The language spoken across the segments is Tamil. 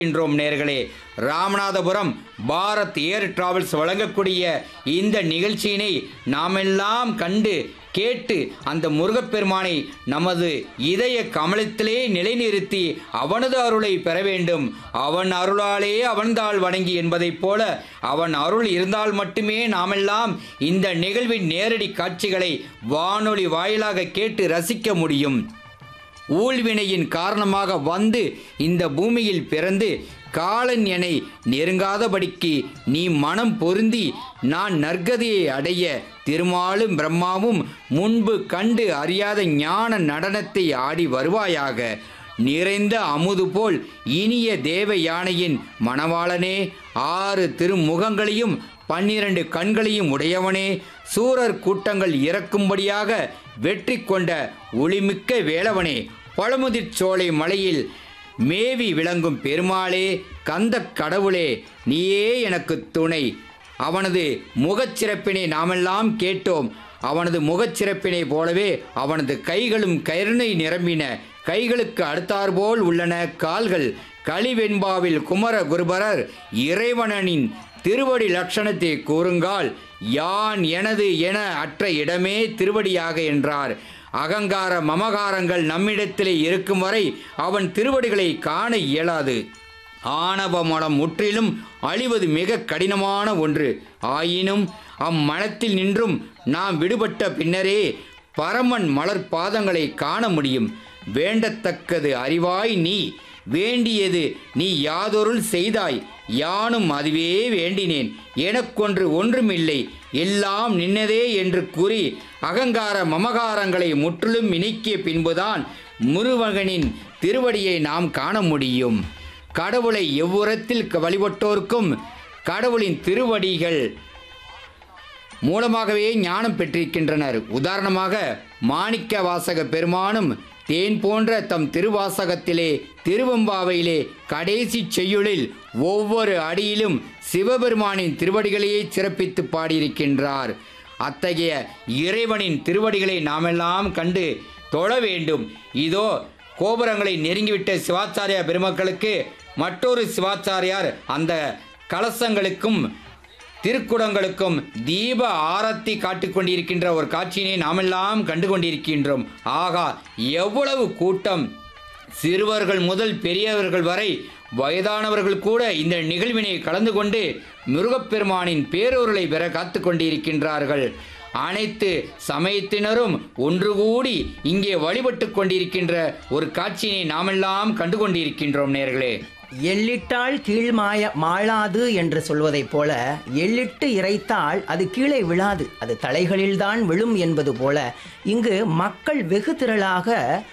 என்றோம் நேர்களே ராமநாதபுரம் பாரத் ஏர் டிராவல்ஸ் வழங்கக்கூடிய இந்த நிகழ்ச்சியினை நாமெல்லாம் கண்டு கேட்டு அந்த முருகப்பெருமானை நமது இதய கமலத்திலே நிலைநிறுத்தி அவனது அருளை பெற வேண்டும் அவன் அருளாலே அவன்தாள் வணங்கி என்பதைப் போல அவன் அருள் இருந்தால் மட்டுமே நாமெல்லாம் இந்த நிகழ்வின் நேரடி காட்சிகளை வானொலி வாயிலாக கேட்டு ரசிக்க முடியும் ஊழ்வினையின் காரணமாக வந்து இந்த பூமியில் பிறந்து காலன் என்னை நெருங்காதபடிக்கு நீ மனம் பொருந்தி நான் நற்கதியை அடைய திருமாலும் பிரம்மாவும் முன்பு கண்டு அறியாத ஞான நடனத்தை ஆடி வருவாயாக நிறைந்த அமுது போல் இனிய தேவ யானையின் மணவாளனே ஆறு திருமுகங்களையும் பன்னிரண்டு கண்களையும் உடையவனே சூரர் கூட்டங்கள் இறக்கும்படியாக வெற்றி கொண்ட ஒளிமிக்க வேலவனே பழமுதிர் சோலை மலையில் மேவி விளங்கும் பெருமாளே கந்தக் கடவுளே நீயே எனக்கு துணை அவனது முகச்சிறப்பினை நாமெல்லாம் கேட்டோம் அவனது முகச்சிறப்பினை போலவே அவனது கைகளும் கருணை நிரம்பின கைகளுக்கு அடுத்தாற்போல் உள்ளன கால்கள் களிவெண்பாவில் குமர குருபரர் இறைவனனின் திருவடி லட்சணத்தை கூறுங்கால் யான் எனது என அற்ற இடமே திருவடியாக என்றார் அகங்கார மமகாரங்கள் நம்மிடத்திலே இருக்கும் வரை அவன் திருவடிகளை காண இயலாது ஆணவ மனம் முற்றிலும் அழிவது மிக கடினமான ஒன்று ஆயினும் அம்மனத்தில் நின்றும் நாம் விடுபட்ட பின்னரே பரமன் மலர் பாதங்களை காண முடியும் வேண்டத்தக்கது அறிவாய் நீ வேண்டியது நீ யாதொருள் செய்தாய் யானும் அதுவே வேண்டினேன் எனக்கொன்று ஒன்றுமில்லை எல்லாம் நின்னதே என்று கூறி அகங்கார மமகாரங்களை முற்றிலும் இணைக்கிய பின்புதான் முருகனின் திருவடியை நாம் காண முடியும் கடவுளை எவ்வுரத்தில் வழிபட்டோர்க்கும் கடவுளின் திருவடிகள் மூலமாகவே ஞானம் பெற்றிருக்கின்றனர் உதாரணமாக மாணிக்க வாசக பெருமானும் தேன் போன்ற தம் திருவாசகத்திலே திருவம்பாவையிலே கடைசி செய்யுளில் ஒவ்வொரு அடியிலும் சிவபெருமானின் திருவடிகளையே சிறப்பித்து பாடியிருக்கின்றார் அத்தகைய இறைவனின் திருவடிகளை நாமெல்லாம் கண்டு தொழ வேண்டும் இதோ கோபுரங்களை நெருங்கிவிட்ட சிவாச்சாரியா பெருமக்களுக்கு மற்றொரு சிவாச்சாரியார் அந்த கலசங்களுக்கும் திருக்குடங்களுக்கும் தீப ஆரத்தி காட்டிக் கொண்டிருக்கின்ற ஒரு காட்சியினை நாமெல்லாம் கண்டு கொண்டிருக்கின்றோம் ஆகா எவ்வளவு கூட்டம் சிறுவர்கள் முதல் பெரியவர்கள் வரை வயதானவர்கள் கூட இந்த நிகழ்வினை கலந்து கொண்டு முருகப்பெருமானின் பேரொருளை பெற காத்து கொண்டிருக்கின்றார்கள் அனைத்து சமயத்தினரும் ஒன்று கூடி இங்கே வழிபட்டு கொண்டிருக்கின்ற ஒரு காட்சியினை நாமெல்லாம் கண்டு கொண்டிருக்கின்றோம் நேர்களே எள்ளிட்டால் கீழ் மாய மாளாது என்று சொல்வதைப் போல எள்ளிட்டு இறைத்தால் அது கீழே விழாது அது தலைகளில்தான் விழும் என்பது போல இங்கு மக்கள் வெகு திரளாக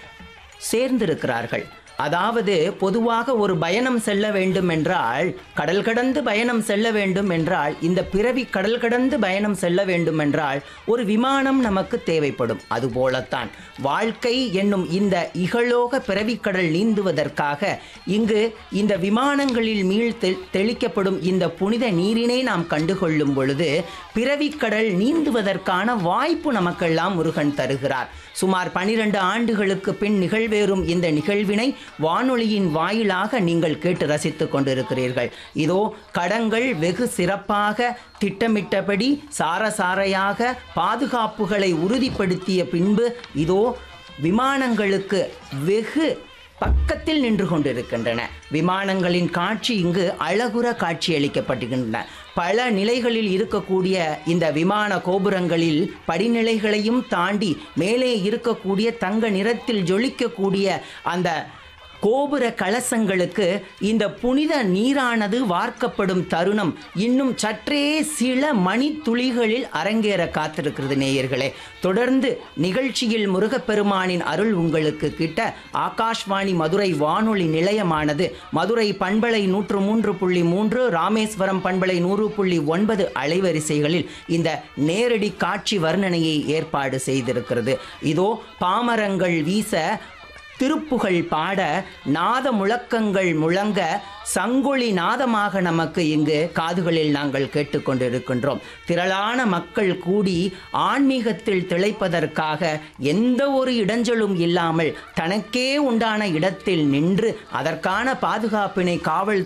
சேர்ந்திருக்கிறார்கள் அதாவது பொதுவாக ஒரு பயணம் செல்ல வேண்டும் என்றால் கடல் கடந்து பயணம் செல்ல வேண்டும் என்றால் இந்த பிறவி கடல் கடந்து பயணம் செல்ல வேண்டும் என்றால் ஒரு விமானம் நமக்கு தேவைப்படும் அதுபோலத்தான் வாழ்க்கை என்னும் இந்த இகலோக பிறவிக்கடல் நீந்துவதற்காக இங்கு இந்த விமானங்களில் மீள் தெ- தெளிக்கப்படும் இந்த புனித நீரினை நாம் கண்டுகொள்ளும் பொழுது பிறவிக்கடல் நீந்துவதற்கான வாய்ப்பு நமக்கெல்லாம் முருகன் தருகிறார் சுமார் பனிரெண்டு ஆண்டுகளுக்கு பின் நிகழ்வேறும் இந்த நிகழ்வினை வானொலியின் வாயிலாக நீங்கள் கேட்டு ரசித்துக் கொண்டிருக்கிறீர்கள் இதோ கடங்கள் வெகு சிறப்பாக திட்டமிட்டபடி சாரசாரையாக பாதுகாப்புகளை உறுதிப்படுத்திய பின்பு இதோ விமானங்களுக்கு வெகு பக்கத்தில் நின்று கொண்டிருக்கின்றன விமானங்களின் காட்சி இங்கு அழகுற காட்சியளிக்கப்படுகின்றன பல நிலைகளில் இருக்கக்கூடிய இந்த விமான கோபுரங்களில் படிநிலைகளையும் தாண்டி மேலே இருக்கக்கூடிய தங்க நிறத்தில் ஜொலிக்கக்கூடிய அந்த கோபுர கலசங்களுக்கு இந்த புனித நீரானது வார்க்கப்படும் தருணம் இன்னும் சற்றே சில மணித்துளிகளில் அரங்கேற காத்திருக்கிறது நேயர்களே தொடர்ந்து நிகழ்ச்சியில் முருகப்பெருமானின் அருள் உங்களுக்கு கிட்ட ஆகாஷ்வாணி மதுரை வானொலி நிலையமானது மதுரை பண்பலை நூற்று மூன்று புள்ளி மூன்று ராமேஸ்வரம் பண்பலை நூறு புள்ளி ஒன்பது அலைவரிசைகளில் இந்த நேரடி காட்சி வர்ணனையை ஏற்பாடு செய்திருக்கிறது இதோ பாமரங்கள் வீச திருப்புகழ் பாட நாத முழக்கங்கள் முழங்க சங்கொலி நாதமாக நமக்கு இங்கு காதுகளில் நாங்கள் கேட்டுக்கொண்டிருக்கின்றோம் திரளான மக்கள் கூடி ஆன்மீகத்தில் திளைப்பதற்காக எந்த ஒரு இடைஞ்சலும் இல்லாமல் தனக்கே உண்டான இடத்தில் நின்று அதற்கான பாதுகாப்பினை காவல்